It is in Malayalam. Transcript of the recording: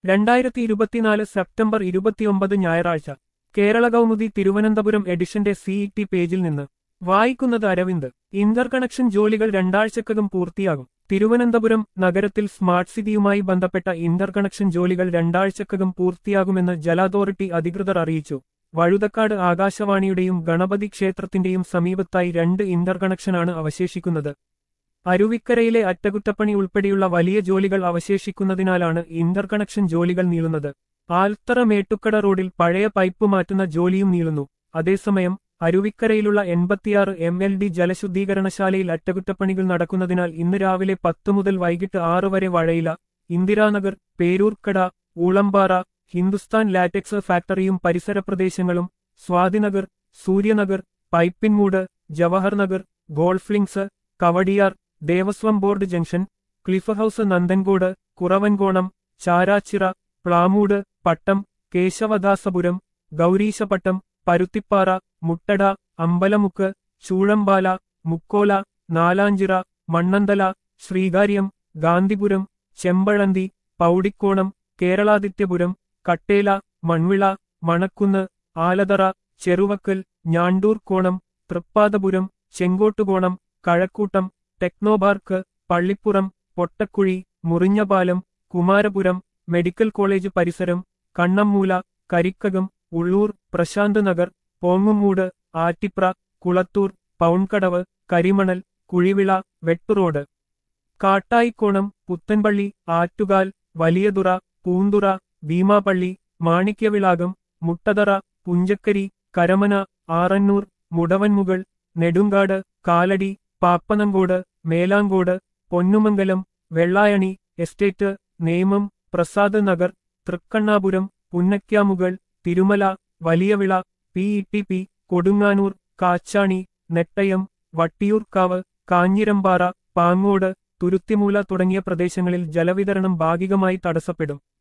രണ്ടായിരത്തി ഇരുപത്തിനാല് സെപ്റ്റംബർ ഇരുപത്തിയൊമ്പത് ഞായറാഴ്ച കേരള കൗമുദി തിരുവനന്തപുരം എഡിഷന്റെ സിഇടി പേജിൽ നിന്ന് വായിക്കുന്നത് അരവിന്ദ് ഇന്റർകണക്ഷൻ ജോലികൾ രണ്ടാഴ്ചക്കകം പൂർത്തിയാകും തിരുവനന്തപുരം നഗരത്തിൽ സ്മാർട്ട് സിറ്റിയുമായി ബന്ധപ്പെട്ട ഇന്റർകണക്ഷൻ ജോലികൾ രണ്ടാഴ്ചക്കകം പൂർത്തിയാകുമെന്ന് ജല അതോറിറ്റി അധികൃതർ അറിയിച്ചു വഴുതക്കാട് ആകാശവാണിയുടെയും ഗണപതി ക്ഷേത്രത്തിന്റെയും സമീപത്തായി രണ്ട് ഇന്റർകണക്ഷനാണ് അവശേഷിക്കുന്നത് അരുവിക്കരയിലെ അറ്റകുറ്റപ്പണി ഉൾപ്പെടെയുള്ള വലിയ ജോലികൾ അവശേഷിക്കുന്നതിനാലാണ് ഇന്റർകണക്ഷൻ ജോലികൾ നീളുന്നത് ആൽത്തറ മേട്ടുക്കട റോഡിൽ പഴയ പൈപ്പ് മാറ്റുന്ന ജോലിയും നീളുന്നു അതേസമയം അരുവിക്കരയിലുള്ള എൺപത്തിയാറ് എം എൽ ഡി ജലശുദ്ധീകരണശാലയിൽ അറ്റകുറ്റപ്പണികൾ നടക്കുന്നതിനാൽ ഇന്ന് രാവിലെ പത്ത് മുതൽ വൈകിട്ട് ആറ് വരെ വഴയില ഇന്ദിരാനഗർ പേരൂർക്കട ഊളമ്പാറ ഹിന്ദുസ്ഥാൻ ലാറ്റക്സ് ഫാക്ടറിയും പരിസര പ്രദേശങ്ങളും Swathinagar Sooryanagar Pipinmoodu Jawahar Nagar golf links Kowdiar Devaswom board junction cliff house Nanthancode Kuravankonam Charachira Plamoodu Pattom Kesavadasapuram Gowreesapattom Paruthippara Muttada Ambalamukku Choozhampala Mukkola Nalanchira Mannanthala Sreekaryam Gandhipuram Chempazhanthy Powdikonam Keraladithyapuram Kattela Manvila Manakkunnu Alathara Cheruvakkal Njandoorkonam Thrippadapuram Chenkottukonam Kazhakoottam Technopark Pallippuram Pottakuzhi Murinjapalam Kumarapuram medical college പരിസരം Kannammoola Karikkakom Ulloor Prashant Nagar Pongumoodu Attipra Kulathoor Pownkadavu Karimanal Kuzhivila Vetturoad Kattayikonam Puthenpally Attukal Valiyathura Poonthura Beemapally Manikyavilakam Muttathara Punchakkari Karamana Arannoor Mudavanmugal Nedumcaud Kalady Pappanamcode Melamcode Ponnumangalam Vellayani estate Nemom Prasad Nagar Thrikkannapuram Punnakkamugal Thirumala Valiyavila P E T P Kodunganoor Kachani Nettayam Vattiyoorkavu Kanjirampara Pangode Thuruthimoola തുടങ്ങിയ പ്രദേശങ്ങളിൽ ജലവിതരണം ഭാഗികമായി തടസ്സപ്പെടും